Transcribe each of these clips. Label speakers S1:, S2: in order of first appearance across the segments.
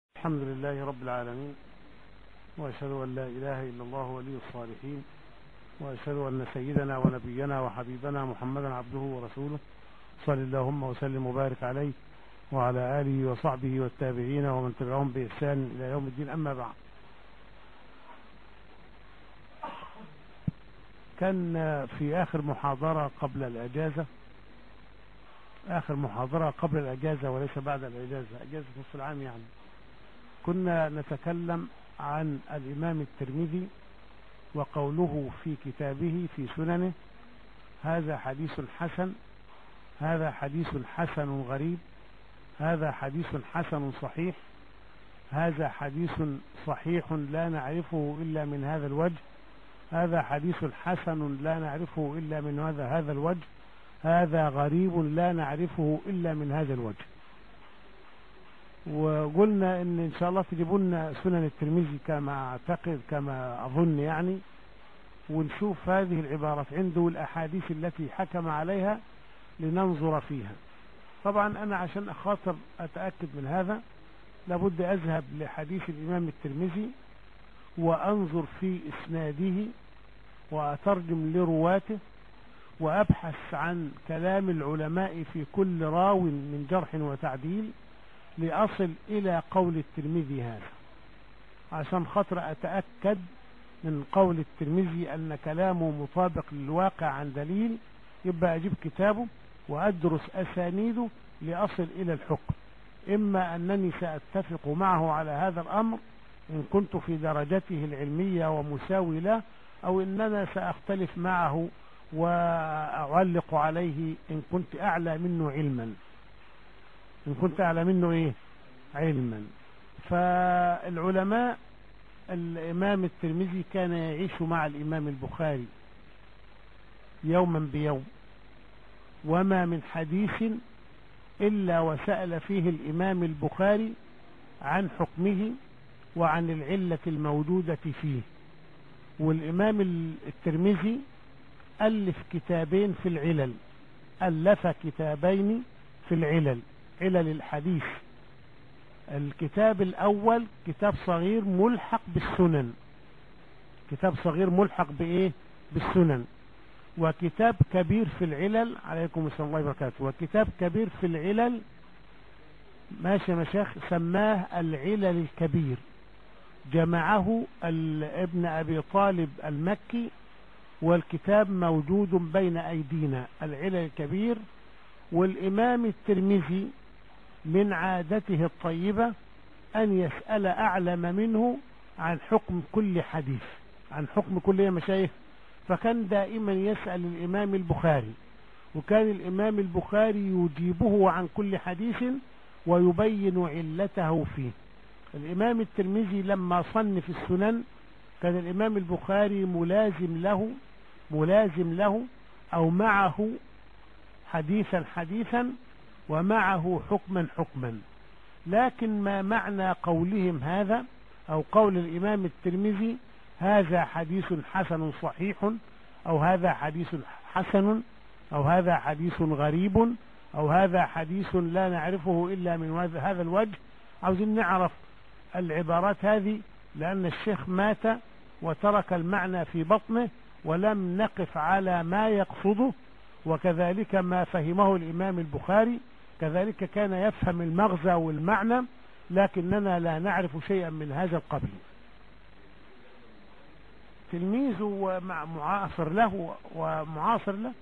S1: الحمد لله رب العالمين وأشهد أن لا إله إلا الله ولي الصالحين وأشهد أن سيدنا ونبينا وحبيبنا محمدا عبده ورسوله صل اللهم وسلم وبارك عليه وعلى آله وصحبه والتابعين ومن تبعهم بإحسان إلى يوم الدين أما بعد كان في آخر محاضرة قبل الأجازة آخر محاضرة قبل الأجازة وليس بعد الأجازة أجازة نصف العام يعني كنا نتكلم عن الإمام الترمذي وقوله في كتابه في سننه هذا حديث حسن هذا حديث حسن غريب هذا حديث حسن صحيح هذا حديث صحيح لا نعرفه إلا من هذا الوجه هذا حديث حسن لا نعرفه إلا من هذا هذا الوجه هذا غريب لا نعرفه إلا من هذا الوجه وقلنا ان ان شاء الله تجيبوا لنا سنن الترمذي كما اعتقد كما اظن يعني ونشوف هذه العبارات عنده الاحاديث التي حكم عليها لننظر فيها طبعا انا عشان اخاطر اتاكد من هذا لابد اذهب لحديث الامام الترمذي وانظر في اسناده واترجم لرواته وابحث عن كلام العلماء في كل راو من جرح وتعديل لأصل إلى قول الترمذي هذا عشان خاطر أتأكد من قول الترمذي أن كلامه مطابق للواقع عن دليل يبقى أجيب كتابه وأدرس أسانيده لأصل إلى الحكم إما أنني سأتفق معه على هذا الأمر إن كنت في درجته العلمية ومساوي له أو إننا سأختلف معه وأعلق عليه إن كنت أعلى منه علما إن كنت أعلى منه إيه علما فالعلماء الإمام الترمذي كان يعيش مع الإمام البخاري يوما بيوم وما من حديث إلا وسأل فيه الإمام البخاري عن حكمه وعن العلة الموجودة فيه والإمام الترمذي ألف كتابين في العلل ألف كتابين في العلل علل الحديث الكتاب الأول كتاب صغير ملحق بالسنن كتاب صغير ملحق بإيه بالسنن وكتاب كبير في العلل عليكم السلام الله وبركاته وكتاب كبير في العلل ماشي مشايخ سماه العلل الكبير جمعه ابن أبي طالب المكي والكتاب موجود بين أيدينا العلل الكبير والإمام الترمذي من عادته الطيبة أن يسأل أعلم منه عن حكم كل حديث عن حكم كل يا مشايخ فكان دائما يسأل الإمام البخاري وكان الإمام البخاري يجيبه عن كل حديث ويبين علته فيه الإمام الترمذي لما صنف السنن كان الإمام البخاري ملازم له ملازم له أو معه حديثا حديثا ومعه حكما حكما لكن ما معنى قولهم هذا أو قول الإمام الترمذي هذا حديث حسن صحيح أو هذا حديث حسن أو هذا حديث غريب أو هذا حديث لا نعرفه إلا من هذا الوجه عاوزين نعرف العبارات هذه لأن الشيخ مات وترك المعنى في بطنه ولم نقف على ما يقصده وكذلك ما فهمه الإمام البخاري كذلك كان يفهم المغزى والمعنى لكننا لا نعرف شيئا من هذا القبيل تلميذه معاصر له ومعاصر له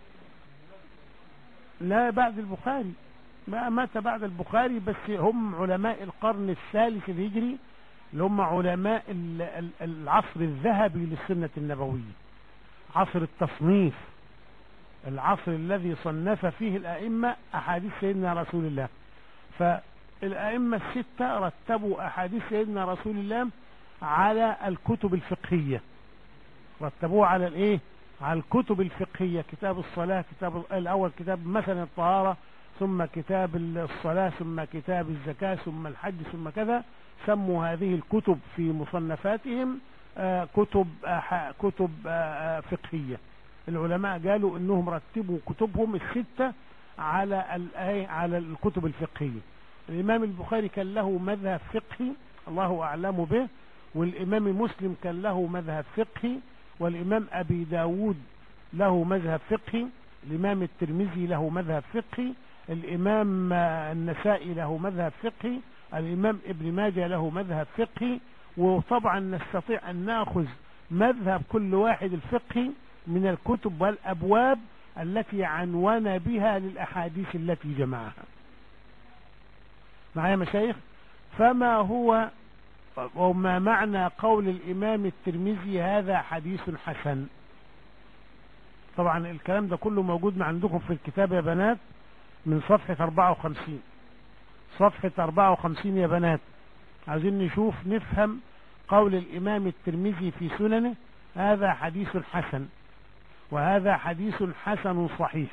S1: لا بعد البخاري ما مات بعد البخاري بس هم علماء القرن الثالث الهجري اللي هم علماء العصر الذهبي للسنة النبوية عصر التصنيف العصر الذي صنف فيه الأئمة أحاديث سيدنا رسول الله فالأئمة الستة رتبوا أحاديث سيدنا رسول الله على الكتب الفقهية رتبوها على الايه على الكتب الفقهية كتاب الصلاة كتاب الأول كتاب مثلا الطهارة ثم كتاب الصلاة ثم كتاب الزكاة ثم الحج ثم كذا سموا هذه الكتب في مصنفاتهم آه كتب آه كتب آه فقهية العلماء قالوا انهم رتبوا كتبهم الستة على على الكتب الفقهية الامام البخاري كان له مذهب فقهي الله أعلم به والإمام مسلم كان له مذهب فقهي والإمام أبي داود له مذهب فقهي الإمام الترمذي له مذهب فقهي الإمام النسائي له مذهب فقهي الإمام ابن ماجه له مذهب فقهي وطبعا نستطيع أن نأخذ مذهب كل واحد الفقهي من الكتب والأبواب التي عنون بها للأحاديث التي جمعها معايا مشايخ فما هو وما معنى قول الإمام الترمذي هذا حديث حسن طبعا الكلام ده كله موجود عندكم في الكتاب يا بنات من صفحة 54 صفحة 54 يا بنات عايزين نشوف نفهم قول الإمام الترمذي في سننه هذا حديث حسن وهذا حديث حسن صحيح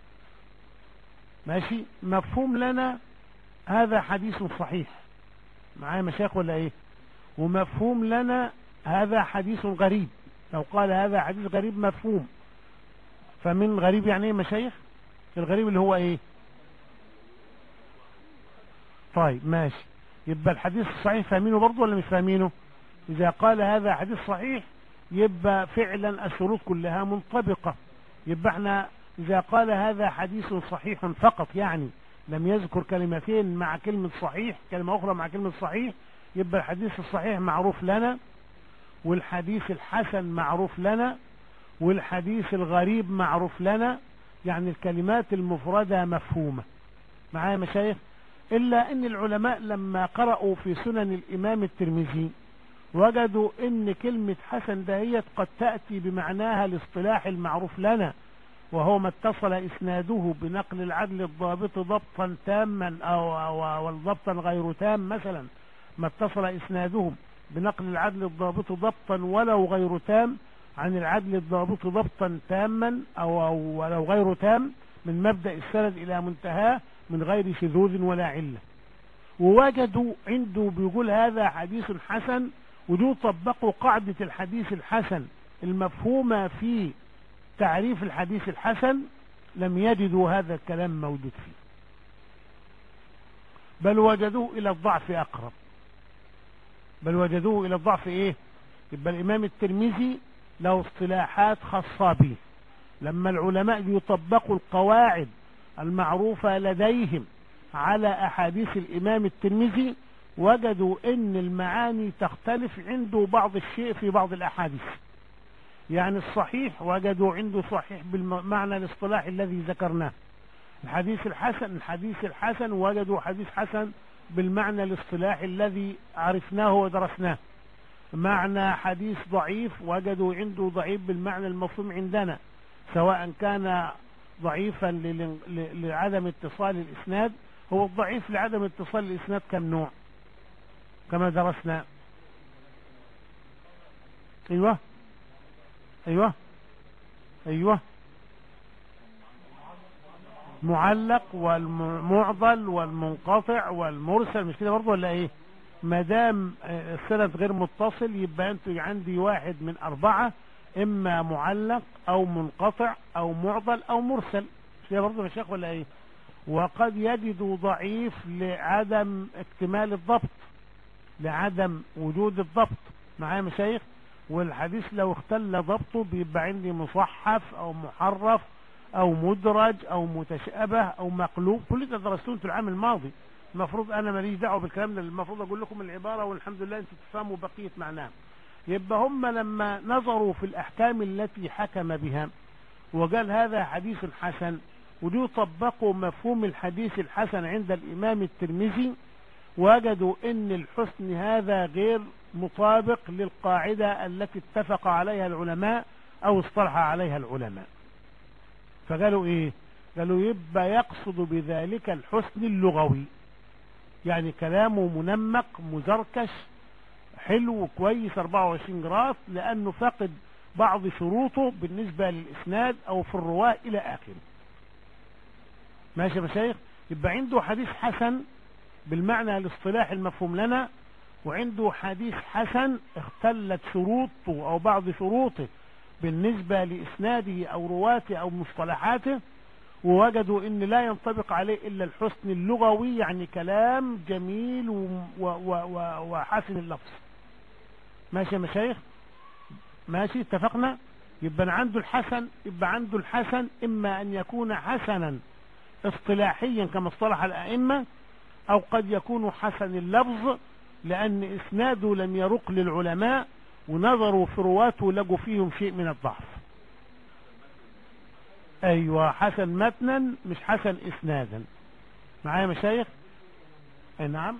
S1: ماشي مفهوم لنا هذا حديث صحيح معايا مشايخ ولا ايه ومفهوم لنا هذا حديث غريب لو قال هذا حديث غريب مفهوم فمن غريب يعني ايه مشايخ الغريب اللي هو ايه طيب ماشي يبقى الحديث الصحيح فاهمينه برضه ولا مش فاهمينه اذا قال هذا حديث صحيح يبقى فعلا الشروط كلها منطبقة يبقى احنا اذا قال هذا حديث صحيح فقط يعني لم يذكر كلمتين مع كلمة صحيح كلمة اخرى مع كلمة صحيح يبقى الحديث الصحيح معروف لنا والحديث الحسن معروف لنا والحديث الغريب معروف لنا يعني الكلمات المفردة مفهومة معايا مشايخ إلا أن العلماء لما قرأوا في سنن الإمام الترمذي وجدوا أن كلمة حسن دهيت قد تأتي بمعناها الاصطلاح المعروف لنا وهو ما اتصل إسناده بنقل العدل الضابط ضبطا تاما أو, أو, أو ضبطا غير تام مثلا ما اتصل إسناده بنقل العدل الضابط ضبطا ولو غير تام عن العدل الضابط ضبطا تاما أو, أو ولو غير تام من مبدأ السند إلى منتهاه من غير شذوذ ولا علة ووجدوا عنده بيقول هذا حديث حسن ودول طبقوا قاعدة الحديث الحسن المفهومة في تعريف الحديث الحسن لم يجدوا هذا الكلام موجود فيه بل وجدوه إلى الضعف أقرب بل وجدوه إلى الضعف إيه يبقى الإمام الترمذي له اصطلاحات خاصة به لما العلماء يطبقوا القواعد المعروفة لديهم على أحاديث الإمام الترمذي وجدوا ان المعاني تختلف عنده بعض الشيء في بعض الأحاديث يعني الصحيح وجدوا عنده صحيح بالمعنى الاصطلاحي الذي ذكرناه الحديث الحسن الحديث الحسن وجدوا حديث حسن بالمعنى الاصطلاحي الذي عرفناه ودرسناه معنى حديث ضعيف وجدوا عنده ضعيف بالمعنى المفهوم عندنا سواء كان ضعيفا لعدم اتصال الإسناد هو الضعيف لعدم اتصال الإسناد كم نوع كما درسنا ايوه ايوه ايوه معلق والمعضل والمنقطع والمرسل مش كده برضه ولا ايه ما دام السند غير متصل يبقى انتوا عندي واحد من اربعه اما معلق او منقطع او معضل او مرسل مش كده برضه يا شيخ ولا ايه وقد يجد ضعيف لعدم اكتمال الضبط لعدم وجود الضبط معايا مشايخ والحديث لو اختل ضبطه بيبقى عندي مصحف او محرف او مدرج او متشابه او مقلوب كل ده درستوه في العام الماضي المفروض انا ماليش دعوه بالكلام ده المفروض اقول لكم العباره والحمد لله انتم تفهموا بقيه معناها يبقى هم لما نظروا في الاحكام التي حكم بها وقال هذا حديث حسن ودي طبقوا مفهوم الحديث الحسن عند الامام الترمذي وجدوا ان الحسن هذا غير مطابق للقاعدة التي اتفق عليها العلماء او اصطلح عليها العلماء فقالوا ايه قالوا يبقى يقصد بذلك الحسن اللغوي يعني كلامه منمق مزركش حلو كويس 24 جراس لانه فقد بعض شروطه بالنسبة للاسناد او في الرواة الى اخره ماشي يا مشايخ يبقى عنده حديث حسن بالمعنى الاصطلاحي المفهوم لنا وعنده حديث حسن اختلت شروطه او بعض شروطه بالنسبة لاسناده او رواته او مصطلحاته ووجدوا ان لا ينطبق عليه الا الحسن اللغوي يعني كلام جميل و و و وحسن اللفظ ماشي يا مشايخ ماشي اتفقنا يبقى عنده الحسن يبقى عنده الحسن اما ان يكون حسنا اصطلاحيا كما اصطلح الائمه او قد يكون حسن اللفظ لان اسناده لم يرق للعلماء ونظروا في رواته لقوا فيهم شيء من الضعف ايوه حسن متنا مش حسن اسنادا معايا مشايخ اي نعم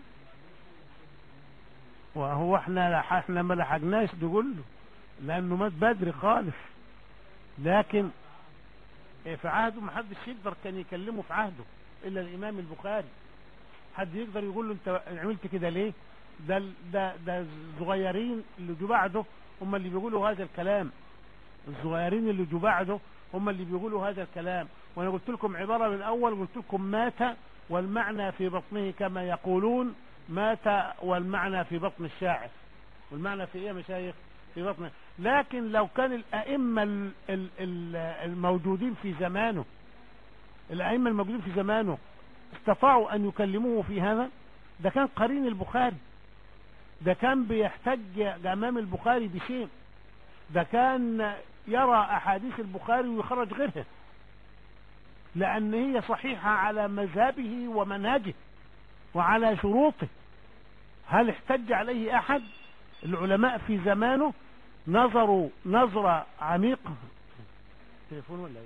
S1: وهو احنا احنا ما لحقناش نقول له لانه مات بدري خالص لكن في عهده ما حدش يقدر كان يكلمه في عهده الا الامام البخاري حد يقدر يقول له انت عملت كده ليه ده ده ده الصغيرين اللي جو بعده هم اللي بيقولوا هذا الكلام الصغيرين اللي جو بعده هم اللي بيقولوا هذا الكلام وانا قلت لكم عبارة من الاول قلت لكم مات والمعنى في بطنه كما يقولون مات والمعنى في بطن الشاعر والمعنى في ايه يا مشايخ في بطنه لكن لو كان الائمة الموجودين في زمانه الائمة الموجودين في زمانه استطاعوا ان يكلموه في هذا ده كان قرين البخاري ده كان بيحتج امام البخاري بشيء ده كان يرى احاديث البخاري ويخرج غيرها لان هي صحيحة على مذهبه ومنهجه وعلى شروطه هل احتج عليه احد العلماء في زمانه نظروا نظرة عميقة تليفون ولا ايه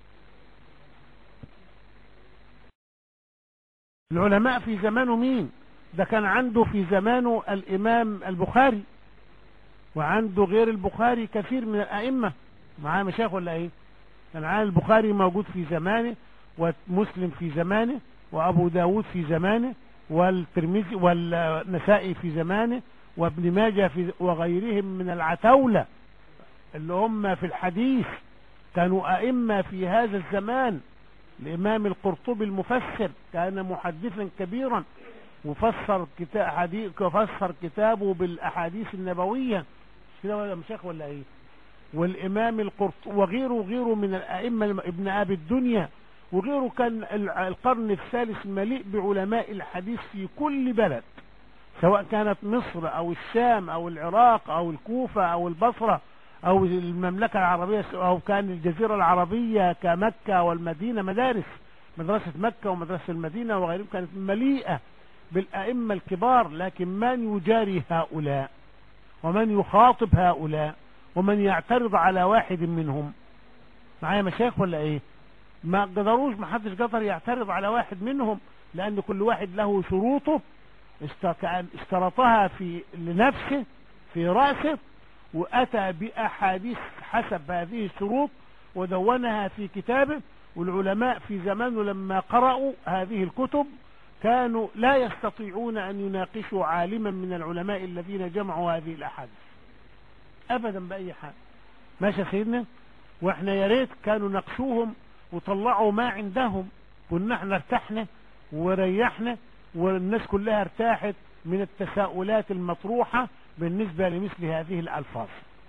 S1: العلماء في زمانه مين ده كان عنده في زمانه الامام البخاري وعنده غير البخاري كثير من الائمة معاه مشايخ ولا ايه كان عن البخاري موجود في زمانه ومسلم في زمانه وابو داود في زمانه والترمذي والنسائي في زمانه وابن ماجه في وغيرهم من العتاولة اللي هم في الحديث كانوا أئمة في هذا الزمان الإمام القرطبي المفسر كان محدثا كبيرا وفسر كتاب حديث وفسر كتابه بالأحاديث النبوية كده ولا مشايخ ولا ايه والإمام القرط وغيره وغيره من الأئمة ابن أبي الدنيا وغيره كان القرن الثالث مليء بعلماء الحديث في كل بلد سواء كانت مصر او الشام او العراق او الكوفة او البصرة او المملكة العربية او كان الجزيرة العربية كمكة والمدينة مدارس مدرسة مكة ومدرسة المدينة وغيرهم كانت مليئة بالأئمة الكبار لكن من يجاري هؤلاء ومن يخاطب هؤلاء ومن يعترض على واحد منهم معايا مشايخ ولا ايه ما قدروش ما حدش قدر يعترض على واحد منهم لان كل واحد له شروطه اشترطها في لنفسه في رأسه وأتى بأحاديث حسب هذه الشروط ودونها في كتابه والعلماء في زمانه لما قرأوا هذه الكتب كانوا لا يستطيعون أن يناقشوا عالما من العلماء الذين جمعوا هذه الأحاديث أبدا بأي حال ماشي سيدنا واحنا يا ريت كانوا نقشوهم وطلعوا ما عندهم كنا احنا ارتحنا وريحنا والناس كلها ارتاحت من التساؤلات المطروحة بالنسبة لمثل هذه الألفاظ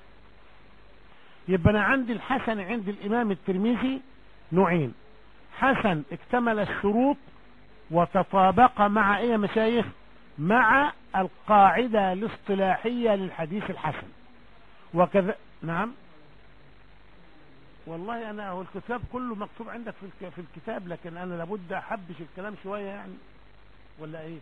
S1: يبقى أنا عندي الحسن عند الإمام الترمذي نوعين حسن اكتمل الشروط وتطابق مع ايه مشايخ مع القاعدة الاصطلاحية للحديث الحسن وكذا نعم والله انا هو الكتاب كله مكتوب عندك في في الكتاب لكن انا لابد احبش الكلام شوية يعني ولا ايه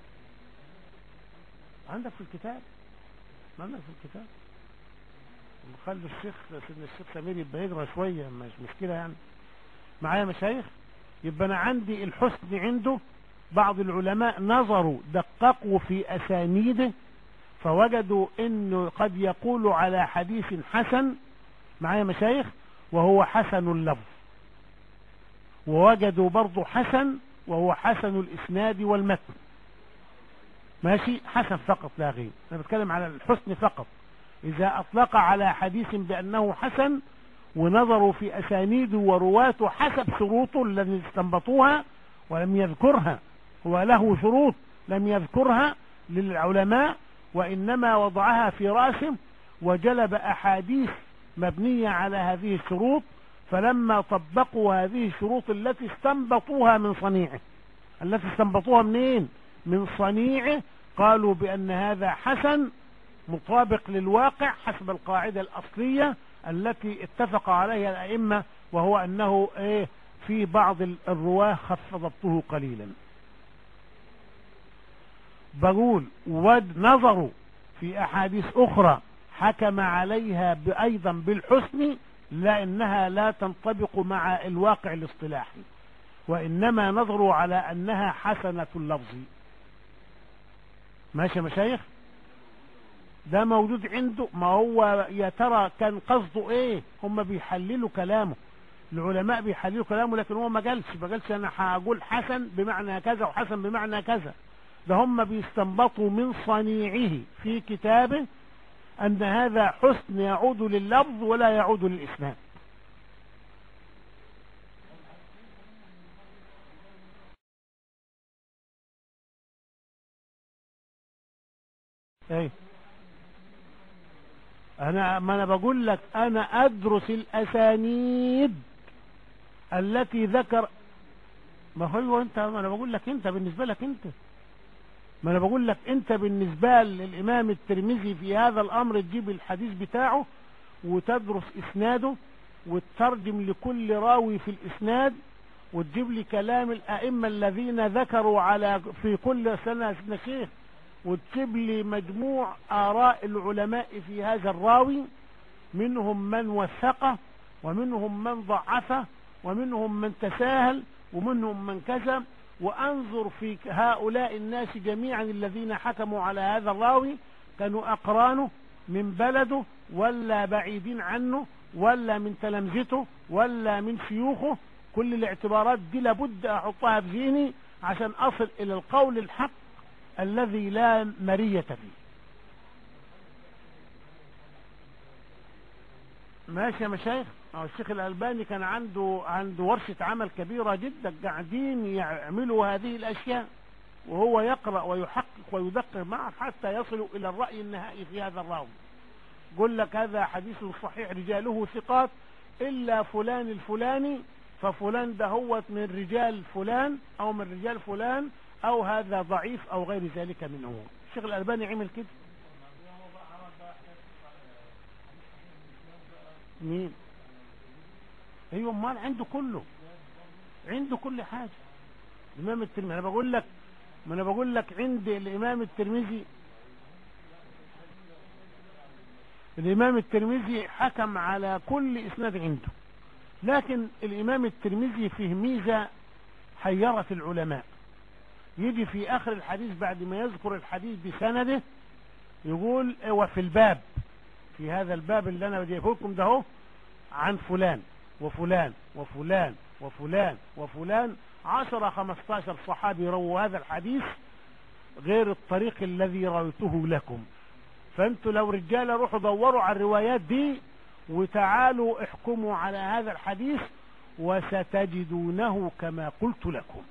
S1: عندك في الكتاب ما عندك في الكتاب خلي الشيخ سيدنا الشيخ سمير يبقى يقرا شوية مش مشكلة يعني معايا مشايخ يبقى انا عندي الحسن عنده بعض العلماء نظروا دققوا في اسانيده فوجدوا انه قد يقول على حديث حسن معايا مشايخ وهو حسن اللفظ ووجدوا برضه حسن وهو حسن الاسناد والمتن ماشي حسن فقط لا غير انا بتكلم على الحسن فقط اذا اطلق على حديث بانه حسن ونظروا في اسانيده ورواته حسب شروطه الذي استنبطوها ولم يذكرها هو له شروط لم يذكرها للعلماء وانما وضعها في راسه وجلب احاديث مبنية على هذه الشروط فلما طبقوا هذه الشروط التي استنبطوها من صنيعه التي استنبطوها منين من صنيعه قالوا بأن هذا حسن مطابق للواقع حسب القاعدة الأصلية التي اتفق عليها الأئمة وهو أنه إيه في بعض الرواه خف ضبطه قليلا بقول ونظروا في أحاديث أخرى حكم عليها أيضا بالحسن لأنها لا تنطبق مع الواقع الاصطلاحي وإنما نظروا على أنها حسنة اللفظ ماشي يا مشايخ ده موجود عنده ما هو يا ترى كان قصده ايه هم بيحللوا كلامه العلماء بيحللوا كلامه لكن هو ما قالش ما قالش انا هقول حسن بمعنى كذا وحسن بمعنى كذا ده هم بيستنبطوا من صنيعه في كتابه ان هذا حسن يعود لللفظ ولا يعود للاسناد ايه انا ما انا بقول لك انا ادرس الاسانيد التي ذكر ما هو انت ما انا بقول لك انت بالنسبة لك انت ما انا بقول لك انت بالنسبة للامام الترمذي في هذا الامر تجيب الحديث بتاعه وتدرس اسناده وتترجم لكل راوي في الاسناد وتجيب لي كلام الائمة الذين ذكروا على في كل سنة شيخ وتجيب لي مجموع آراء العلماء في هذا الراوي منهم من وثقه ومنهم من ضعفه ومنهم من تساهل ومنهم من كذب وأنظر في هؤلاء الناس جميعا الذين حكموا على هذا الراوي كانوا أقرانه من بلده ولا بعيدين عنه ولا من تلامذته ولا من شيوخه كل الاعتبارات دي لابد أحطها في ذهني عشان أصل إلى القول الحق الذي لا مرية فيه ماشي يا مشايخ الشيخ الألباني كان عنده عنده ورشة عمل كبيرة جدا قاعدين يعملوا هذه الأشياء وهو يقرأ ويحقق ويدقق معه حتى يصلوا إلى الرأي النهائي في هذا الراوي يقول لك هذا حديث صحيح رجاله ثقات إلا فلان الفلاني ففلان ده هو من رجال فلان أو من رجال فلان او هذا ضعيف او غير ذلك من امور الشيخ الالباني عمل كده مين ايوه امال عنده كله عنده كل حاجه الامام الترمذي انا بقول لك ما انا بقول لك عند الامام الترمذي الامام الترمذي حكم على كل اسناد عنده لكن الامام الترمذي فيه ميزه حيرت العلماء يجي في اخر الحديث بعد ما يذكر الحديث بسنده يقول وفي الباب في هذا الباب اللي انا بديه لكم ده هو عن فلان وفلان وفلان وفلان وفلان عشرة خمستاشر صحابي رووا هذا الحديث غير الطريق الذي رويته لكم فانتوا لو رجالة روحوا دوروا على الروايات دي وتعالوا احكموا على هذا الحديث وستجدونه كما قلت لكم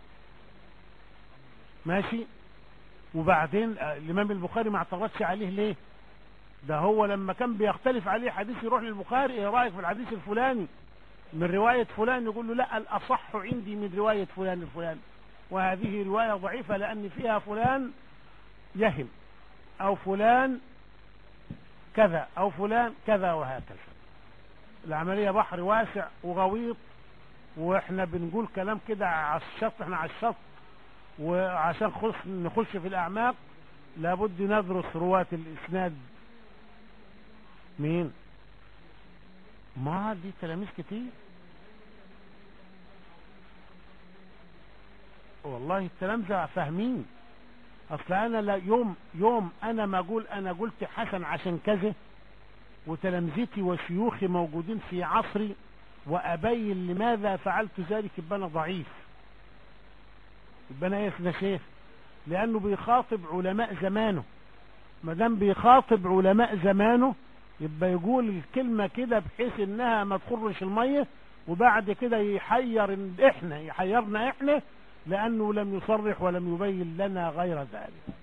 S1: ماشي وبعدين آه، الامام البخاري ما اعترضش عليه ليه ده هو لما كان بيختلف عليه حديث يروح للبخاري ايه رايك في الحديث الفلاني من رواية فلان يقول له لا الاصح عندي من رواية فلان الفلاني وهذه رواية ضعيفة لان فيها فلان يهم او فلان كذا او فلان كذا وهكذا العملية بحر واسع وغويط واحنا بنقول كلام كده على الشط احنا على الشط وعشان خص نخش في الأعماق لابد ندرس رواة الإسناد مين ما دي تلاميذ كتير والله التلامذة فاهمين اصل انا لا يوم يوم انا ما اقول انا قلت حسن عشان كذا وتلامذتي وشيوخي موجودين في عصري وابين لماذا فعلت ذلك يبقى انا ضعيف يبقى انا ايه شيخ لانه بيخاطب علماء زمانه ما دام بيخاطب علماء زمانه يبقى يقول الكلمة كده بحيث انها ما تخرش المية وبعد كده يحير احنا يحيرنا احنا لانه لم يصرح ولم يبين لنا غير ذلك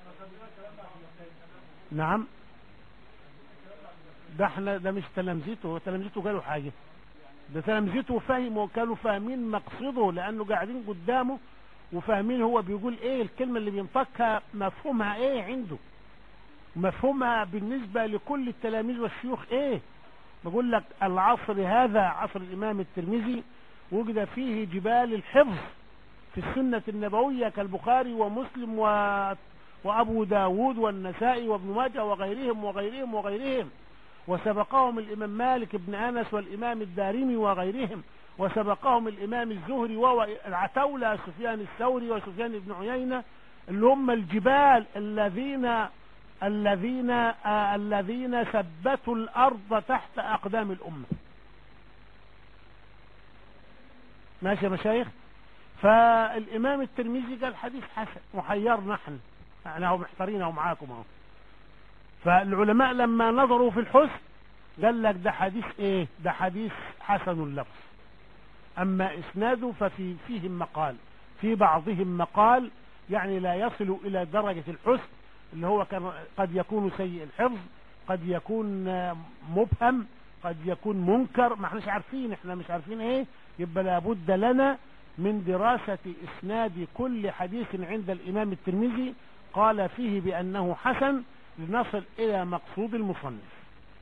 S1: نعم ده احنا ده مش تلامذته هو تلامذته قالوا حاجة ده تلامذته فهموا وكانوا فاهمين مقصده لانه قاعدين قدامه وفاهمين هو بيقول ايه الكلمة اللي بينطقها مفهومها ايه عنده مفهومها بالنسبة لكل التلاميذ والشيوخ ايه بقول لك العصر هذا عصر الامام الترمذي وجد فيه جبال الحفظ في السنة النبوية كالبخاري ومسلم و... وابو داود والنسائي وابن ماجه وغيرهم وغيرهم وغيرهم وسبقهم الامام مالك بن انس والامام الدارمي وغيرهم وسبقهم الامام الزهري والعتولة سفيان الثوري وسفيان بن عيينة اللي هم الجبال الذين الذين آه الذين ثبتوا الارض تحت اقدام الامه ماشي يا مشايخ فالامام الترمذي قال حديث حسن وحيرنا نحن احنا هو محتارين ومعاكم اهو فالعلماء لما نظروا في الحسن قال لك ده حديث ايه ده حديث حسن اللفظ اما اسناده ففي فيهم مقال في بعضهم مقال يعني لا يصل الى درجة الحسن اللي هو كان قد يكون سيء الحفظ قد يكون مبهم قد يكون منكر ما احناش عارفين احنا مش عارفين ايه يبقى لابد لنا من دراسة اسناد كل حديث عند الامام الترمذي قال فيه بانه حسن لنصل الى مقصود المصنف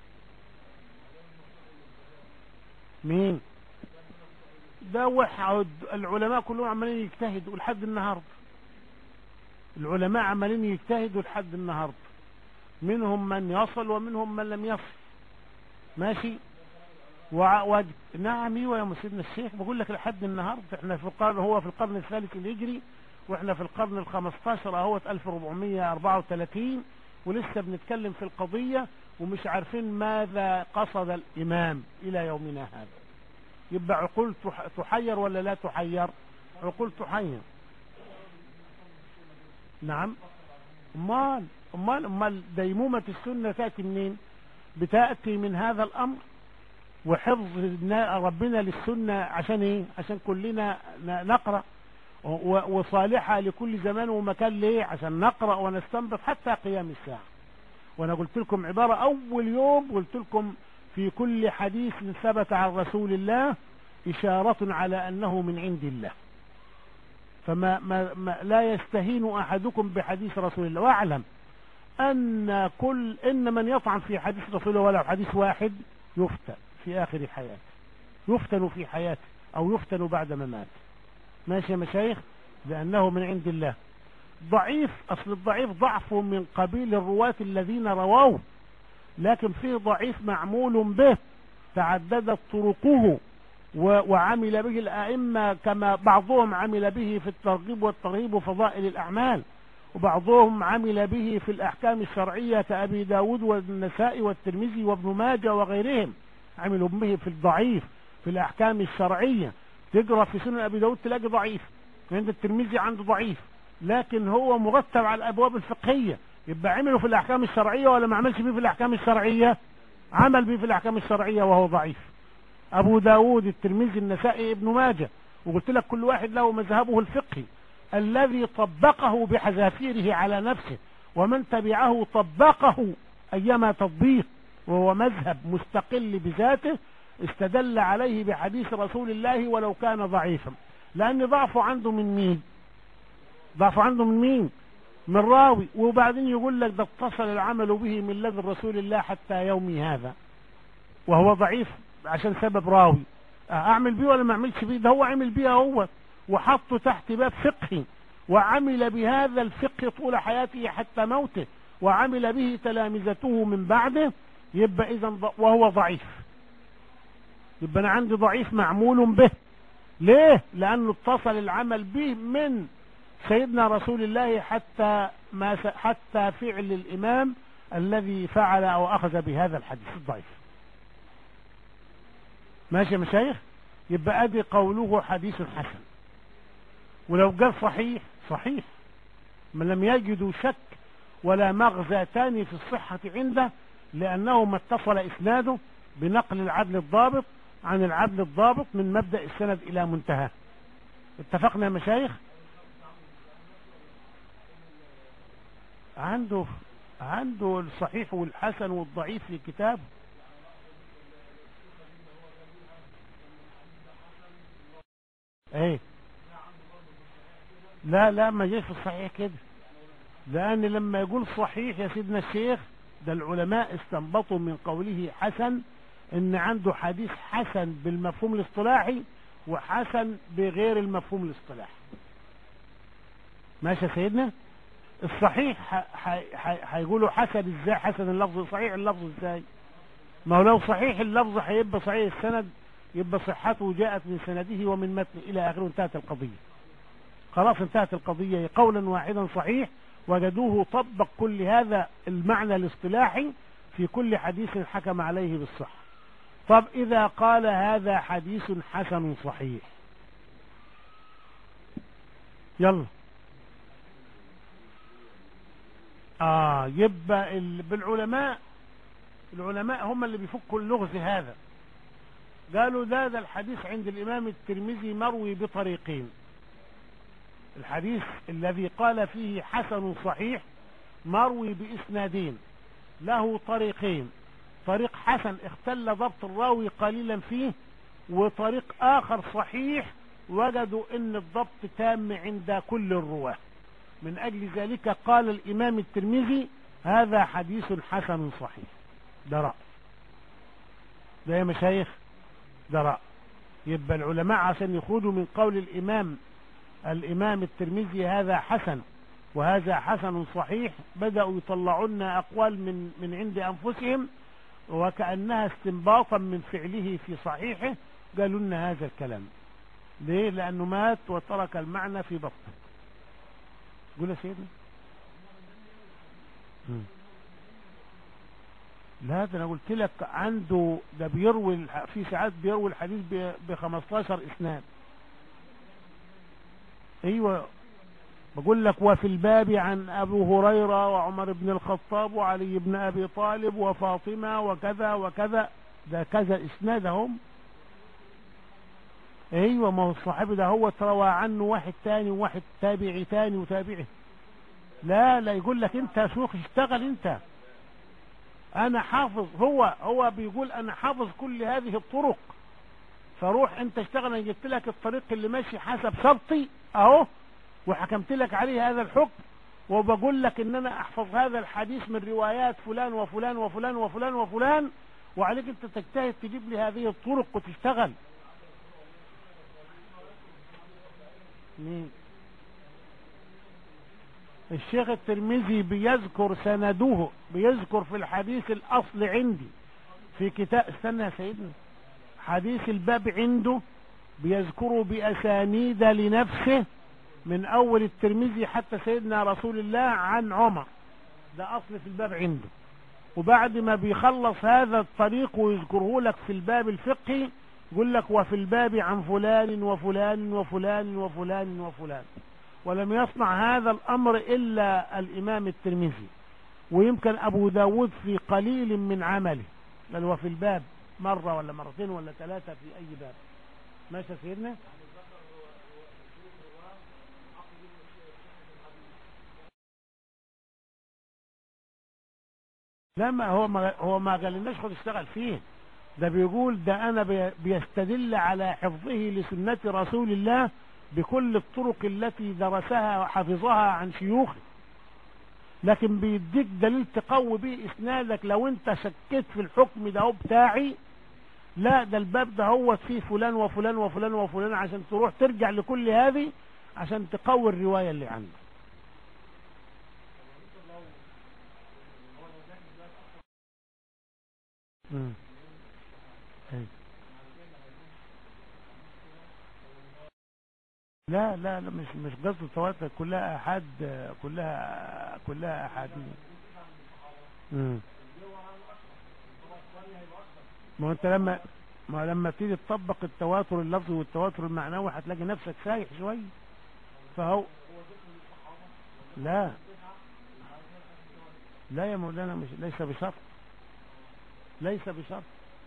S1: مين ده واحد العلماء كلهم عمالين يجتهدوا لحد النهارده العلماء عمالين يجتهدوا لحد النهارده منهم من يصل ومنهم من لم يصل ماشي وع... و... نعم ايوه يا سيدنا الشيخ بقول لك لحد النهارده احنا في القرن هو في القرن الثالث الهجري واحنا في القرن ال 15 اهوت 1434 ولسه بنتكلم في القضية ومش عارفين ماذا قصد الامام الى يومنا هذا يبقى عقول تحير ولا لا تحير عقول تحير نعم امال امال امال ديمومة السنة تأتي منين بتأتي من هذا الامر وحفظ ربنا للسنة عشان ايه عشان كلنا نقرأ وصالحة لكل زمان ومكان ليه عشان نقرأ ونستنبط حتى قيام الساعة وانا قلت لكم عبارة اول يوم قلت لكم في كل حديث ثبت عن رسول الله اشارة على انه من عند الله فما ما ما لا يستهين احدكم بحديث رسول الله واعلم ان كل ان من يطعن في حديث رسول الله ولو حديث واحد يفتن في اخر حياته يفتن في حياته او يفتن بعد مماته ماشي يا مشايخ لانه من عند الله ضعيف اصل الضعيف ضعف من قبيل الرواة الذين رووه لكن فيه ضعيف معمول به تعددت طرقه وعمل به الائمة كما بعضهم عمل به في الترغيب والترهيب وفضائل الاعمال وبعضهم عمل به في الاحكام الشرعية كابي داود والنسائي والترمذي وابن ماجه وغيرهم عملوا به في الضعيف في الاحكام الشرعية تقرا في سنن ابي داود تلاقي ضعيف عند الترمذي عنده ضعيف لكن هو مرتب على الابواب الفقهية يبقى عمله في الاحكام الشرعية ولا ما عملش بيه في الاحكام الشرعية عمل بيه في الاحكام الشرعية وهو ضعيف ابو داود الترمذي النسائي ابن ماجه وقلت لك كل واحد له مذهبه الفقهي الذي طبقه بحذافيره على نفسه ومن تبعه طبقه ايما تطبيق وهو مذهب مستقل بذاته استدل عليه بحديث رسول الله ولو كان ضعيفا لان ضعفه عنده من مين ضعفه عنده من مين من راوي وبعدين يقول لك ده اتصل العمل به من لدن رسول الله حتى يومي هذا وهو ضعيف عشان سبب راوي اعمل بيه ولا ما اعملش بيه ده هو عمل بيه هو وحطه تحت باب فقهي وعمل بهذا الفقه طول حياته حتى موته وعمل به تلامذته من بعده يبقى اذا وهو ضعيف يبقى انا عندي ضعيف معمول به ليه لانه اتصل العمل به من سيدنا رسول الله حتى ما حتى فعل الامام الذي فعل او اخذ بهذا الحديث الضعيف ماشي يا مشايخ يبقى ادي قوله حديث حسن ولو قال صحيح صحيح من لم يجدوا شك ولا مغزى تاني في الصحة عنده لأنه ما اتصل إسناده بنقل العدل الضابط عن العدل الضابط من مبدأ السند إلى منتهى اتفقنا يا مشايخ عنده عنده الصحيح والحسن والضعيف في كتابه ايه لا لا ما جاش في الصحيح كده لان لما يقول صحيح يا سيدنا الشيخ ده العلماء استنبطوا من قوله حسن ان عنده حديث حسن بالمفهوم الاصطلاحي وحسن بغير المفهوم الاصطلاحي ماشي يا سيدنا الصحيح هيقولوا حسن ازاي حسن اللفظ صحيح اللفظ ازاي ما هو لو صحيح اللفظ هيبقى صحيح السند يبقى صحته جاءت من سنده ومن متنه الى اخره انتهت القضيه خلاص انتهت القضيه قولا واحدا صحيح وجدوه طبق كل هذا المعنى الاصطلاحي في كل حديث حكم عليه بالصحة طب إذا قال هذا حديث حسن صحيح يلا آه يبقى بالعلماء العلماء هم اللي بيفكوا اللغز هذا قالوا ده ده الحديث عند الإمام الترمذي مروي بطريقين الحديث الذي قال فيه حسن صحيح مروي بإسنادين له طريقين طريق حسن اختل ضبط الراوي قليلا فيه وطريق آخر صحيح وجدوا ان الضبط تام عند كل الرواه من أجل ذلك قال الإمام الترمذي هذا حديث حسن صحيح ده رأي ده يا مشايخ ده رأي يبقى العلماء عشان يخرجوا من قول الإمام الإمام الترمذي هذا حسن وهذا حسن صحيح بدأوا يطلعوا لنا أقوال من, من عند أنفسهم وكأنها استنباطا من فعله في صحيحه قالوا لنا هذا الكلام ليه لأنه مات وترك المعنى في بطنه قول يا سيدنا لا ده انا قلت لك عنده ده بيروي في ساعات بيروي الحديث ب 15 اسناد ايوه بقول لك وفي الباب عن ابو هريره وعمر بن الخطاب وعلي بن ابي طالب وفاطمه وكذا وكذا ده كذا اسنادهم ايوه ما هو الصحابي ده هو تروى عنه واحد تاني وواحد تابعي تاني وتابعي لا لا يقول لك انت شيخ اشتغل انت انا حافظ هو هو بيقول انا حافظ كل هذه الطرق فروح انت اشتغل انا جبت لك الطريق اللي ماشي حسب شرطي اهو وحكمت لك عليه هذا الحكم وبقول لك ان انا احفظ هذا الحديث من روايات فلان وفلان وفلان وفلان وفلان وعليك انت تجتهد تجيب لي هذه الطرق وتشتغل مين الشيخ الترمذي بيذكر سنده بيذكر في الحديث الاصل عندي في كتاب استنى يا سيدنا حديث الباب عنده بيذكره بأسانيد لنفسه من أول الترمذي حتى سيدنا رسول الله عن عمر ده أصل في الباب عنده وبعد ما بيخلص هذا الطريق ويذكره لك في الباب الفقهي يقول لك وفي الباب عن فلان وفلان وفلان وفلان وفلان ولم يصنع هذا الأمر إلا الإمام الترمذي ويمكن أبو داود في قليل من عمله بل وفي الباب مرة ولا مرتين ولا ثلاثة في أي باب ماشي سيدنا لا ما هو ما هو ما قال لناش خد اشتغل فيه ده بيقول ده انا بيستدل على حفظه لسنة رسول الله بكل الطرق التي درسها وحفظها عن شيوخه لكن بيديك دليل تقوي به اسنادك لو انت شكيت في الحكم ده بتاعي لا ده الباب ده هو فيه فلان وفلان وفلان وفلان عشان تروح ترجع لكل هذه عشان تقوي الرواية اللي عندك لا لا لا مش مش قصد التواتر كلها احاد كلها كلها احاديث ما انت لما ما لما تيجي تطبق التواتر اللفظي والتواتر المعنوي هتلاقي نفسك سايح شويه فهو لا لا يا مولانا مش ليس بشرط ليس بشرط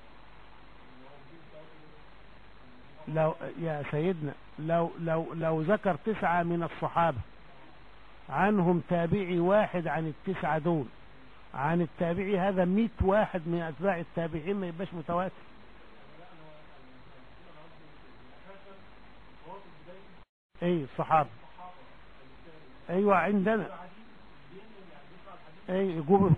S1: لو يا سيدنا لو لو لو ذكر تسعة من الصحابة عنهم تابعي واحد عن التسعة دول عن التابعي هذا مئة واحد من أتباع التابعين ما يبقاش متواتر اي الصحابة ايوه عندنا اي يقول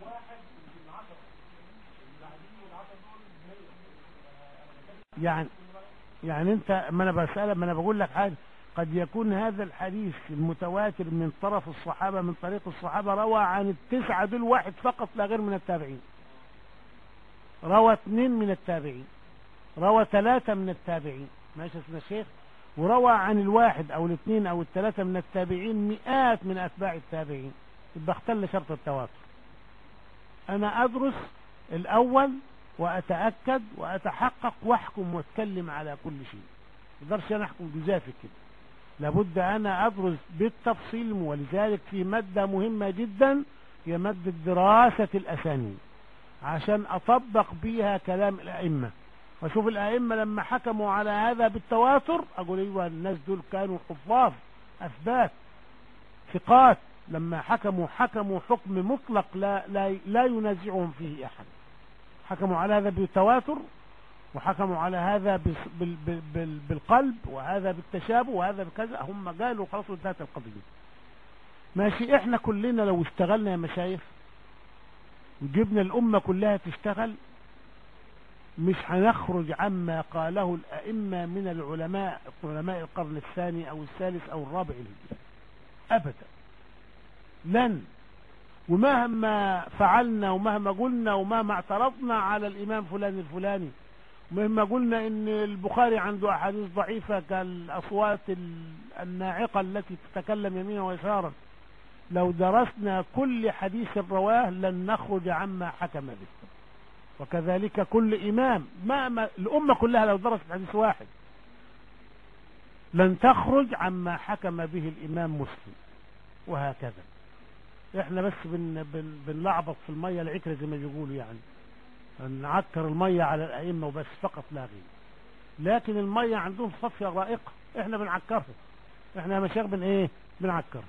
S1: يعني يعني انت ما انا بسألك ما انا بقول لك حاجة قد يكون هذا الحديث المتواتر من طرف الصحابة من طريق الصحابة روى عن التسعة دول واحد فقط لا غير من التابعين روى اثنين من التابعين روى ثلاثة من التابعين ماشي اسمه الشيخ وروى عن الواحد او الاثنين او الثلاثة من التابعين مئات من اتباع التابعين يبقى اختل شرط التواتر انا ادرس الاول واتأكد واتحقق واحكم واتكلم على كل شيء مقدرش انا احكم جزافي كده لابد انا ادرس بالتفصيل ولذلك في مادة مهمة جدا هي مادة دراسة الاسانيد عشان اطبق بيها كلام الائمة واشوف الائمة لما حكموا على هذا بالتواتر اقول ايوه الناس دول كانوا حفاظ اثبات ثقات لما حكموا حكموا حكم مطلق لا, لا, لا ينازعهم فيه احد حكموا على هذا بالتواتر وحكموا على هذا بال بال بال بالقلب وهذا بالتشابه وهذا بكذا هم قالوا خلاص انتهت القضية ماشي احنا كلنا لو اشتغلنا يا مشايخ وجبنا الامة كلها تشتغل مش هنخرج عما قاله الائمة من العلماء علماء القرن الثاني او الثالث او الرابع الهجري ابدا لن ومهما فعلنا ومهما قلنا ومهما اعترضنا على الامام فلان الفلاني مهما قلنا ان البخاري عنده احاديث ضعيفة كالاصوات الناعقة التي تتكلم يمينا ويسارا لو درسنا كل حديث الرواه لن نخرج عما حكم به وكذلك كل امام ما الامة كلها لو درست حديث واحد لن تخرج عما حكم به الامام مسلم وهكذا احنا بس بن بن بنلعبط في المية العكرة زي ما بيقولوا يعني نعكر المية على الأئمة وبس فقط لا غير لكن المية عندهم صفية رائقة احنا بنعكرها احنا مشايخ بن ايه بنعكرها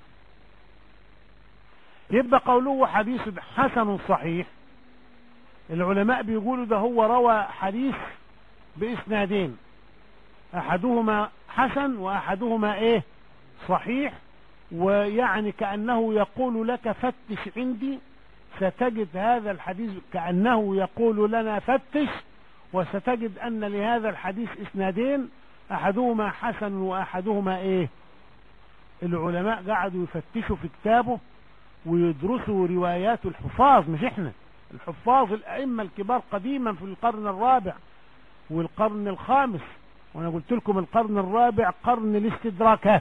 S1: يبقى قوله حديث حسن صحيح العلماء بيقولوا ده هو روى حديث بإسنادين أحدهما حسن وأحدهما إيه صحيح ويعني كأنه يقول لك فتش عندي ستجد هذا الحديث كأنه يقول لنا فتش وستجد أن لهذا الحديث إسنادين أحدهما حسن وأحدهما إيه العلماء قعدوا يفتشوا في كتابه ويدرسوا روايات الحفاظ مش احنا الحفاظ الأئمة الكبار قديما في القرن الرابع والقرن الخامس وانا قلت لكم القرن الرابع قرن الاستدراكات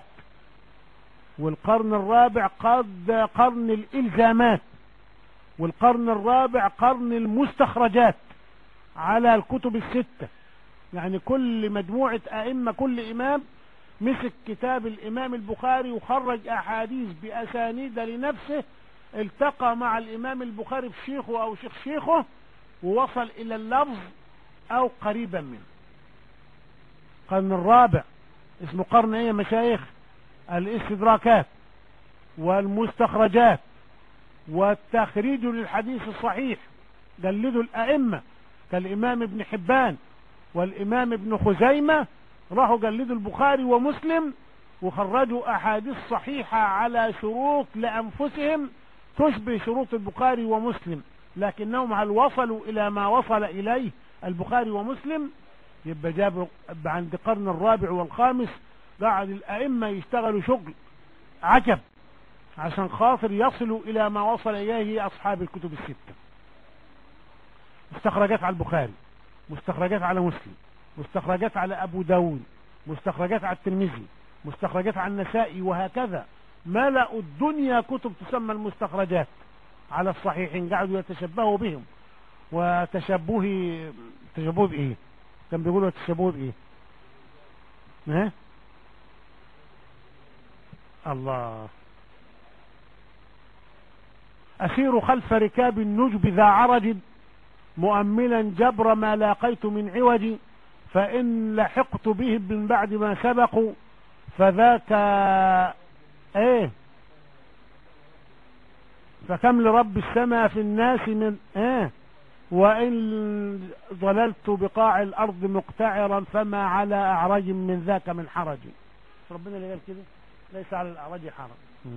S1: والقرن الرابع قد قرن الالزامات والقرن الرابع قرن المستخرجات على الكتب الستة يعني كل مجموعة ائمة كل امام مسك كتاب الامام البخاري وخرج احاديث باسانيد لنفسه التقى مع الامام البخاري في شيخه او شيخ شيخه ووصل الى اللفظ او قريبا منه القرن الرابع اسمه قرن ايه يا مشايخ الاستدراكات والمستخرجات والتخريج للحديث الصحيح جلدوا الأئمة كالإمام ابن حبان والإمام ابن خزيمة راحوا جلدوا البخاري ومسلم وخرجوا أحاديث صحيحة على شروط لأنفسهم تشبه شروط البخاري ومسلم لكنهم هل وصلوا إلى ما وصل إليه البخاري ومسلم يبقى جابوا عند القرن الرابع والخامس قاعد الأئمة يشتغلوا شغل عجب عشان خاطر يصلوا إلى ما وصل إليه أصحاب الكتب الستة مستخرجات على البخاري مستخرجات على مسلم مستخرجات على أبو داود مستخرجات على الترمذي مستخرجات على النسائي وهكذا ملأوا الدنيا كتب تسمى المستخرجات على الصحيحين قعدوا يتشبهوا بهم وتشبه تشبه بإيه كان بيقولوا تشبهوا بإيه ها الله أسير خلف ركاب النجب ذا عرج مؤملا جبر ما لاقيت من عوج فإن لحقت به من بعد ما سبقوا فذاك ايه فكم لرب السماء في الناس من ايه وإن ظللت بقاع الأرض مقتعرا فما على أعرج من ذاك من حرج ربنا اللي قال كده ليس على الأعراج حرج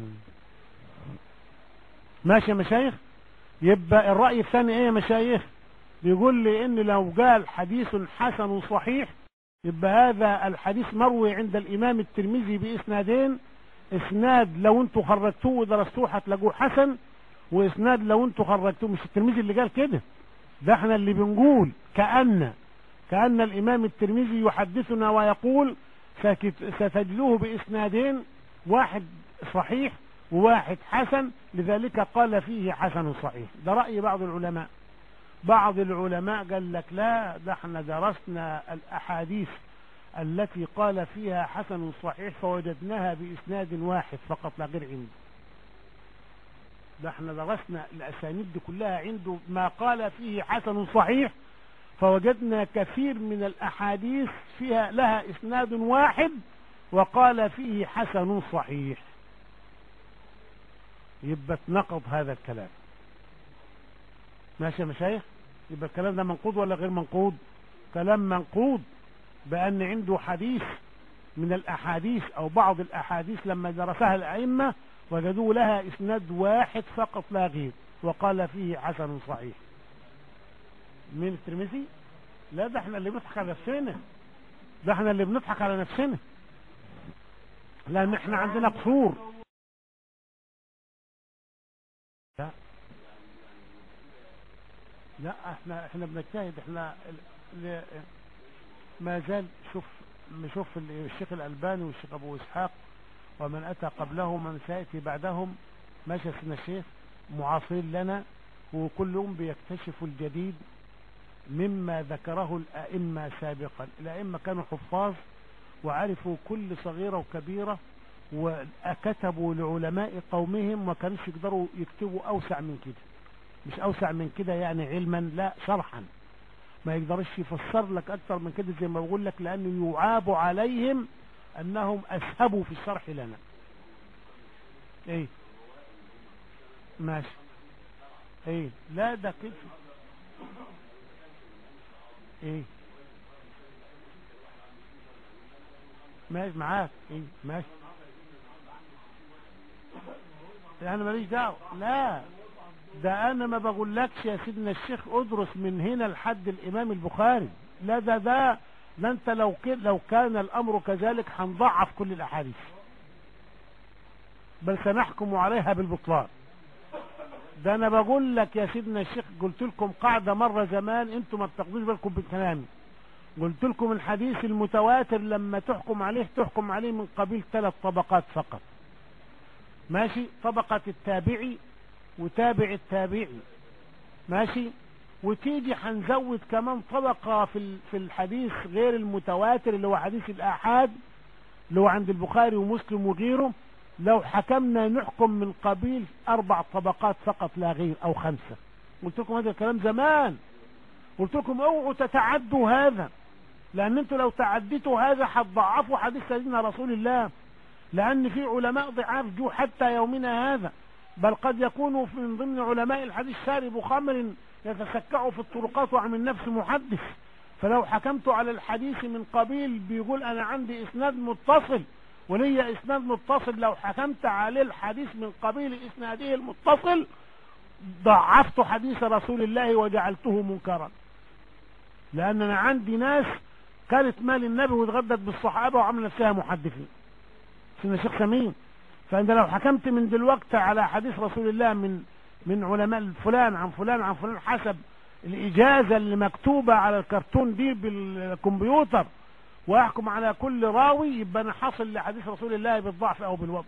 S1: ماشي يا مشايخ يبقى الرأي الثاني ايه يا مشايخ بيقول لي ان لو قال حديث حسن صحيح يبقى هذا الحديث مروي عند الامام الترمذي باسنادين اسناد لو انتوا خرجتوه ودرستوه هتلاقوه حسن واسناد لو انتوا خرجتوه مش الترمذي اللي قال كده ده احنا اللي بنقول كأن كأن الامام الترمذي يحدثنا ويقول ستجلوه باسنادين واحد صحيح وواحد حسن لذلك قال فيه حسن صحيح ده رأي بعض العلماء بعض العلماء قال لك لا ده احنا درسنا الأحاديث التي قال فيها حسن صحيح فوجدناها بإسناد واحد فقط لا غير عنده ده احنا درسنا الأسانيد دي كلها عنده ما قال فيه حسن صحيح فوجدنا كثير من الأحاديث فيها لها إسناد واحد وقال فيه حسن صحيح يبقى اتنقض هذا الكلام ماشي يا مشايخ يبقى الكلام ده منقوض ولا غير منقوض كلام منقوض بأن عنده حديث من الأحاديث أو بعض الأحاديث لما درسها الأئمة وجدوا لها إسناد واحد فقط لا غير وقال فيه حسن صحيح من الترمذي لا ده احنا اللي بنضحك على نفسنا ده احنا اللي بنضحك على نفسنا لأن احنا عندنا قصور لا لا احنا احنا بنجتهد احنا ال- ما زال شوف نشوف الشيخ الألباني والشيخ أبو إسحاق ومن أتى قبله من سيأتي بعدهم ماشي سيدنا الشيخ معاصرين لنا وكل يوم بيكتشفوا الجديد مما ذكره الأئمة سابقا الأئمة كانوا حفاظ وعرفوا كل صغيرة وكبيرة وكتبوا لعلماء قومهم ما كانوش يقدروا يكتبوا أوسع من كده مش أوسع من كده يعني علما لا شرحا ما يقدرش يفسر لك أكثر من كده زي ما بقول لك لأنه يعاب عليهم أنهم أسهبوا في الشرح لنا إيه ماشي إيه لا ده كده إيه ماشي معاك إيه ماشي انا ماليش دعوه لا ده انا ما بقولكش يا سيدنا الشيخ ادرس من هنا لحد الامام البخاري لا ده ده ده انت لو كده لو كان الامر كذلك هنضعف كل الاحاديث بل سنحكم عليها بالبطلان ده انا بقول لك يا سيدنا الشيخ قلت لكم قاعده مره زمان انتم ما بتاخدوش بالكم بالكلام قلت لكم الحديث المتواتر لما تحكم عليه تحكم عليه من قبيل ثلاث طبقات فقط ماشي طبقة التابعي وتابع التابعي ماشي وتيجي هنزود كمان طبقة في في الحديث غير المتواتر اللي هو حديث الآحاد اللي هو عند البخاري ومسلم وغيره لو حكمنا نحكم من قبيل أربع طبقات فقط لا غير أو خمسة قلت لكم هذا الكلام زمان قلت لكم اوعوا تتعدوا هذا لأن انتوا لو تعديتوا هذا هتضعفوا حديث سيدنا رسول الله لأن في علماء ضعاف جو حتى يومنا هذا بل قد يكون من ضمن علماء الحديث شارب خمر يتسكع في الطرقات وعمل نفسه محدث فلو حكمت على الحديث من قبيل بيقول أنا عندي إسناد متصل ولي إسناد متصل لو حكمت عليه الحديث من قبيل إسناده المتصل ضعفت حديث رسول الله وجعلته منكرا لأن أنا عندي ناس كانت مال النبي واتغدت بالصحابة وعمل نفسها محدثين سيدنا الشيخ سمين فانت لو حكمت من دلوقتي على حديث رسول الله من من علماء فلان عن فلان عن فلان حسب الإجازة اللي مكتوبة على الكرتون دي بالكمبيوتر وأحكم على كل راوي يبقى أنا حاصل لحديث رسول الله بالضعف أو بالوضع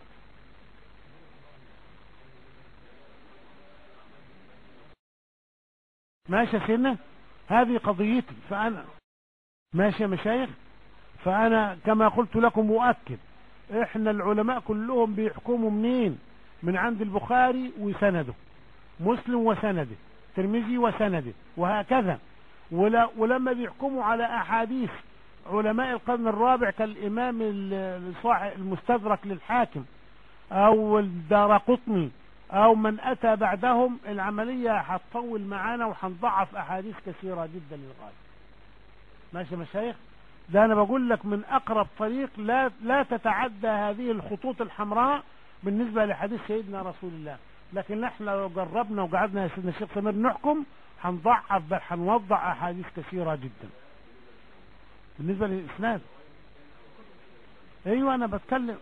S1: ماشي يا سيدنا هذه قضيتي فأنا ماشي يا مشايخ فأنا كما قلت لكم مؤكد احنا العلماء كلهم بيحكموا منين من عند البخاري وسنده مسلم وسنده ترمذي وسنده وهكذا ولا ولما بيحكموا على احاديث علماء القرن الرابع كالامام المستدرك للحاكم او الدار قطني او من اتى بعدهم العملية هتطول معانا وهنضعف احاديث كثيرة جدا للغاية ماشي يا مشايخ ده انا بقول لك من اقرب طريق لا لا تتعدى هذه الخطوط الحمراء بالنسبة لحديث سيدنا رسول الله لكن احنا لو جربنا وقعدنا يا سيدنا الشيخ سمير نحكم هنضعف بل هنوضع احاديث كثيرة جدا بالنسبة للاسناد ايوه انا بتكلم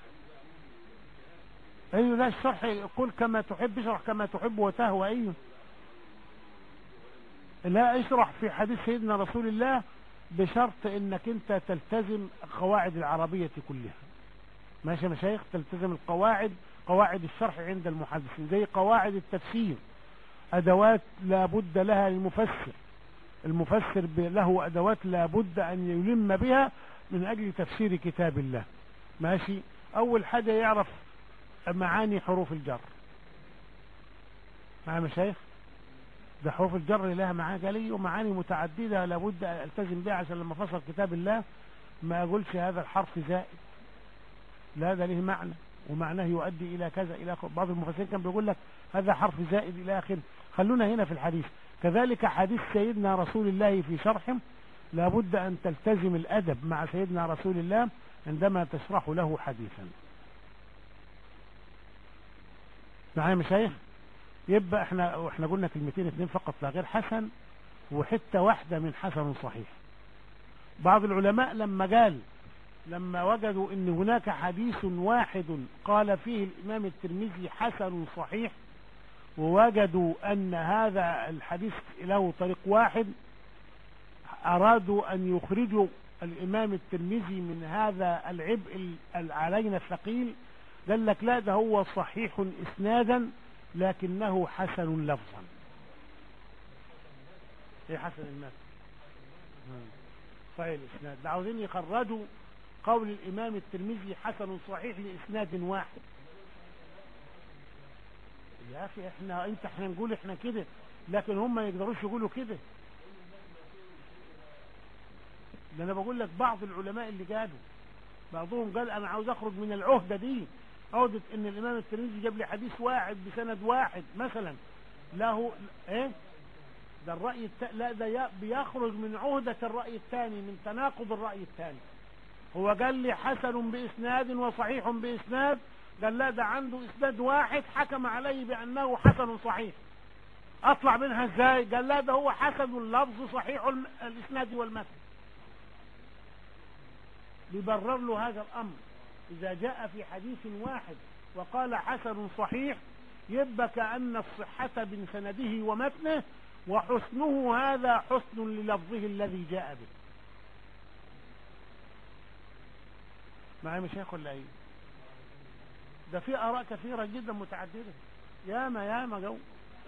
S1: ايوه لا الشرح يقول كما تحب اشرح كما تحب وتهوى ايوه لا اشرح في حديث سيدنا رسول الله بشرط انك انت تلتزم قواعد العربية كلها ماشي يا مشايخ تلتزم القواعد قواعد الشرح عند المحدثين زي قواعد التفسير ادوات لابد لها للمفسر المفسر له ادوات لابد ان يلم بها من اجل تفسير كتاب الله ماشي اول حاجة يعرف معاني حروف الجر معايا مشايخ ده حروف الجر لها معاني ومعاني متعددة لابد أن ألتزم بها عشان لما فصل كتاب الله ما أقولش هذا الحرف زائد لا ده له معنى ومعناه يؤدي إلى كذا إلى بعض المفسرين كان بيقول لك هذا حرف زائد إلى آخره خلونا هنا في الحديث كذلك حديث سيدنا رسول الله في شرحه لابد أن تلتزم الأدب مع سيدنا رسول الله عندما تشرح له حديثا معايا مشايخ يبقى احنا واحنا قلنا كلمتين اتنين فقط لا غير حسن وحتة واحدة من حسن صحيح بعض العلماء لما قال لما وجدوا ان هناك حديث واحد قال فيه الامام الترمذي حسن صحيح ووجدوا ان هذا الحديث له طريق واحد ارادوا ان يخرجوا الامام الترمذي من هذا العبء علينا الثقيل قال لك لا ده هو صحيح اسنادا لكنه حسن لفظا ايه حسن المثل صحيح الاسناد ده عاوزين يخرجوا قول الامام الترمذي حسن صحيح لاسناد واحد يا اخي احنا انت احنا نقول احنا كده لكن هم ما يقدروش يقولوا كده ده انا بقول لك بعض العلماء اللي قالوا بعضهم قال انا عاوز اخرج من العهده دي عودة ان الامام الترمذي جاب لي حديث واحد بسند واحد مثلا له ايه ده الرأي الت... لا ده بيخرج من عهدة الرأي الثاني من تناقض الرأي الثاني هو قال لي حسن بإسناد وصحيح بإسناد قال لا ده عنده إسناد واحد حكم عليه بأنه حسن صحيح أطلع منها إزاي قال لا ده هو حسن اللفظ صحيح الإسناد والمثل بيبرر له هذا الأمر إذا جاء في حديث واحد وقال حسن صحيح يبقى كأن الصحة من سنده ومتنه وحسنه هذا حسن للفظه الذي جاء به معي مشايخ ولا ايه ده في اراء كثيرة جدا متعددة ياما ياما جو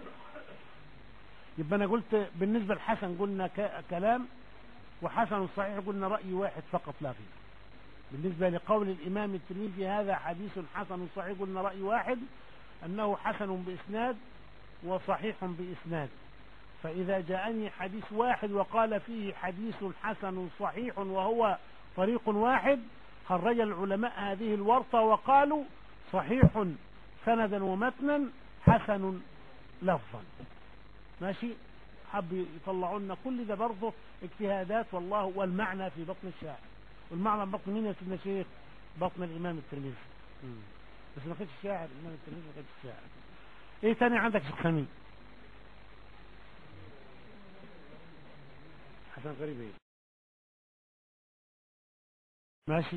S1: يبقى انا قلت بالنسبة لحسن قلنا كلام وحسن صحيح قلنا رأي واحد فقط لا غير بالنسبة لقول الإمام الترمذي هذا حديث حسن صحيح قلنا رأي واحد أنه حسن بإسناد وصحيح بإسناد فإذا جاءني حديث واحد وقال فيه حديث حسن صحيح وهو طريق واحد خرج العلماء هذه الورطة وقالوا صحيح سندا ومتنا حسن لفظا ماشي حب يطلعوا لنا كل ده برضه اجتهادات والله والمعنى في بطن الشاعر والمعنى بطن مين يا سيدنا شيخ بطن الامام الترمذي بس ما كانش شاعر الامام الترمذي ما كانش شاعر ايه تاني عندك شيخ سمين حسن غريب ايه ماشي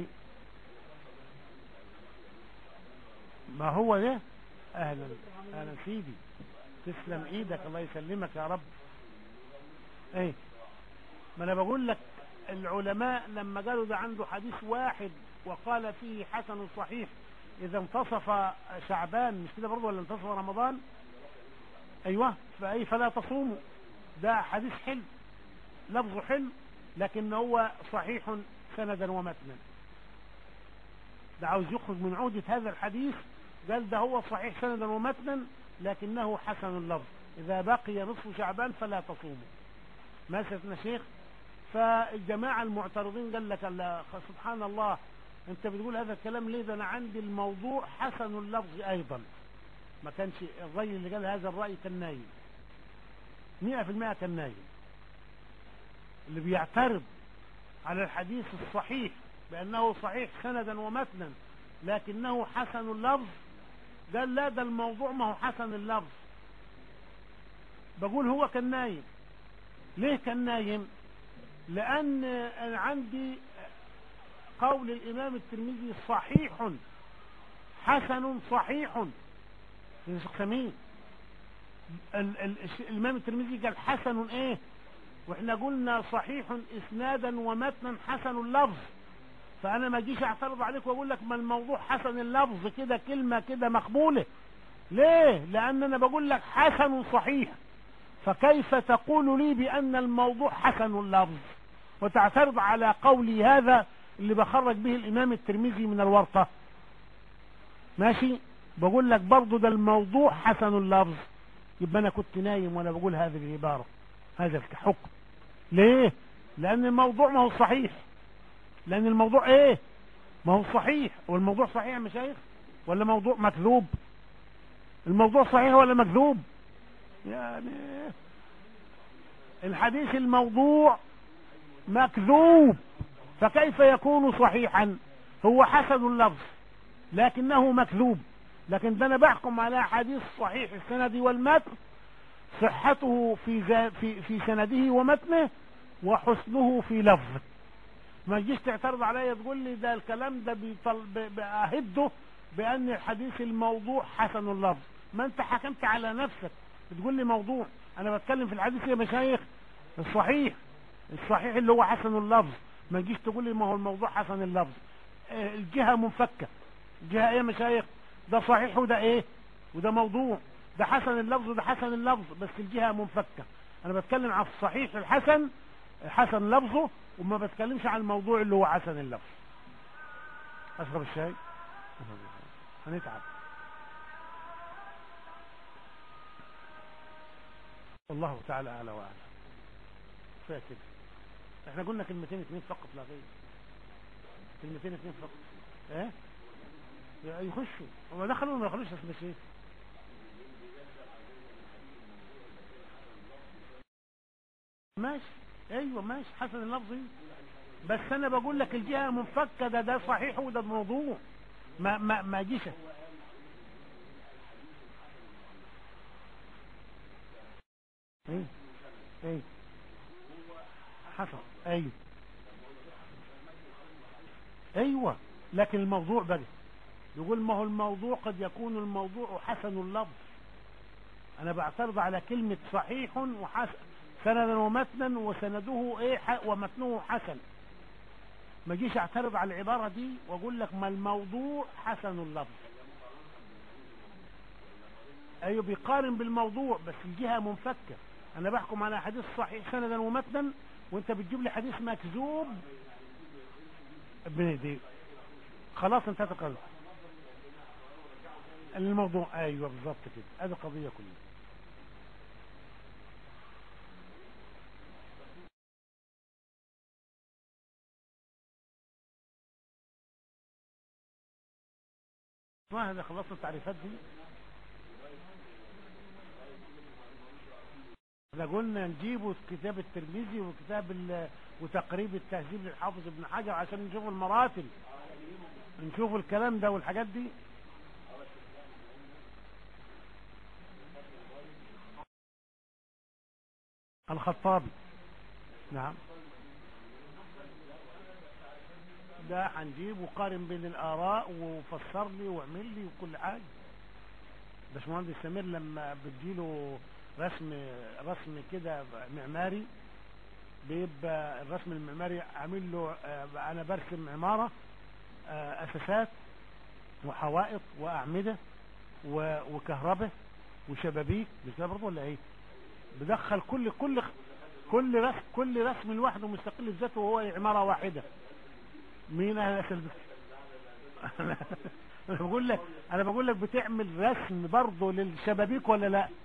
S1: ما هو ده اهلا اهلا سيدي تسلم ايدك الله يسلمك يا رب ايه ما انا بقول لك العلماء لما قالوا ده عنده حديث واحد وقال فيه حسن صحيح اذا انتصف شعبان مش كده برضه ولا انتصف رمضان ايوه فاي فلا تصوموا ده حديث حلو لفظه حلو لكن هو صحيح سندا ومتنا ده عاوز يخرج من عودة هذا الحديث قال ده هو صحيح سندا ومتنا لكنه حسن اللفظ إذا بقي نصف شعبان فلا تصوموا ما سيدنا شيخ فالجماعة المعترضين قال لك سبحان الله انت بتقول هذا الكلام ليه ده انا عندي الموضوع حسن اللفظ ايضا ما كانش الرأي اللي قال هذا الرأي كان نايم مئة في المئة كان نايم اللي بيعترض على الحديث الصحيح بأنه صحيح سندا ومتنا لكنه حسن اللفظ قال لا ده الموضوع ما هو حسن اللفظ بقول هو كان نايم ليه كان نايم لأن أنا عندي قول الإمام الترمذي صحيح حسن صحيح سمين الإمام الترمذي قال حسن إيه واحنا قلنا صحيح اسنادا ومتنا حسن اللفظ فانا ما اجيش اعترض عليك واقول لك ما الموضوع حسن اللفظ كده كلمة كده مقبولة ليه لان انا بقول لك حسن صحيح فكيف تقول لي بان الموضوع حسن اللفظ وتعترض على قولي هذا اللي بخرج به الامام الترمذي من الورطة ماشي بقول لك برضو ده الموضوع حسن اللفظ يبقى انا كنت نايم وانا بقول هذه العبارة هذا الحكم ليه لان الموضوع ما هو صحيح لان الموضوع ايه ما هو صحيح والموضوع صحيح يا مشايخ ولا موضوع مكذوب الموضوع صحيح ولا مكذوب يعني الحديث الموضوع مكذوب فكيف يكون صحيحا هو حسن اللفظ لكنه مكذوب لكن ده انا بحكم على حديث صحيح السند والمتن صحته في في في سنده ومتنه وحسنه في لفظه ما تجيش تعترض عليا تقول لي ده الكلام ده بأهده بأن الحديث الموضوع حسن اللفظ ما انت حكمت على نفسك بتقول لي موضوع انا بتكلم في الحديث يا مشايخ الصحيح الصحيح اللي هو حسن اللفظ ما تجيش تقول لي ما هو الموضوع حسن اللفظ الجهة منفكة الجهة ايه يا مشايخ ده صحيح وده ايه وده موضوع ده حسن اللفظ وده حسن اللفظ بس الجهة منفكة انا بتكلم عن الصحيح الحسن حسن لفظه وما بتكلمش عن الموضوع اللي هو حسن اللفظ اشرب الشاي هنتعب الله تعالى اعلى واعلى كفايه كده احنا قلنا كلمتين اثنين فقط لا غير كلمتين اثنين فقط ايه يخشوا هم دخلوا ولا ما دخلوش اسم الشيخ ماشي ايوه ماشي حسن اللفظي بس انا بقول لك الجهه منفكه ده ده صحيح وده موضوع ما ما ما جيش ايه ايه حصل ايوه ايوه لكن الموضوع بقى يقول ما هو الموضوع قد يكون الموضوع حسن اللفظ انا بعترض على كلمة صحيح وحسن سندا ومتنا وسنده ايه ومتنه حسن ما جيش اعترض على العبارة دي واقول لك ما الموضوع حسن اللفظ ايوه بيقارن بالموضوع بس الجهة منفكة انا بحكم على حديث صحيح سندا ومتنا وانت بتجيب لي حديث مكذوب ابن دي خلاص انتهت القضية الموضوع ايوه بالظبط كده هذه القضية كلها ما هذا خلصت التعريفات دي احنا قلنا نجيبه كتاب الترمذي وكتاب وتقريب التهذيب للحافظ ابن حجر عشان نشوف المراتب نشوف الكلام ده والحاجات دي الخطابي نعم ده هنجيب وقارن بين الاراء وفسر لي واعمل لي وكل حاجه باشمهندس سمير لما بتجيله رسم رسم كده معماري بيبقى الرسم المعماري عامل له انا برسم عماره اساسات وحوائط واعمده وكهرباء وشبابيك مش كده برضه ولا ايه بدخل كل كل كل رسم كل رسم لوحده مستقل بذاته وهو عماره واحده مين اهل اسال انا بقول لك انا بقول لك بتعمل رسم برضه للشبابيك ولا لا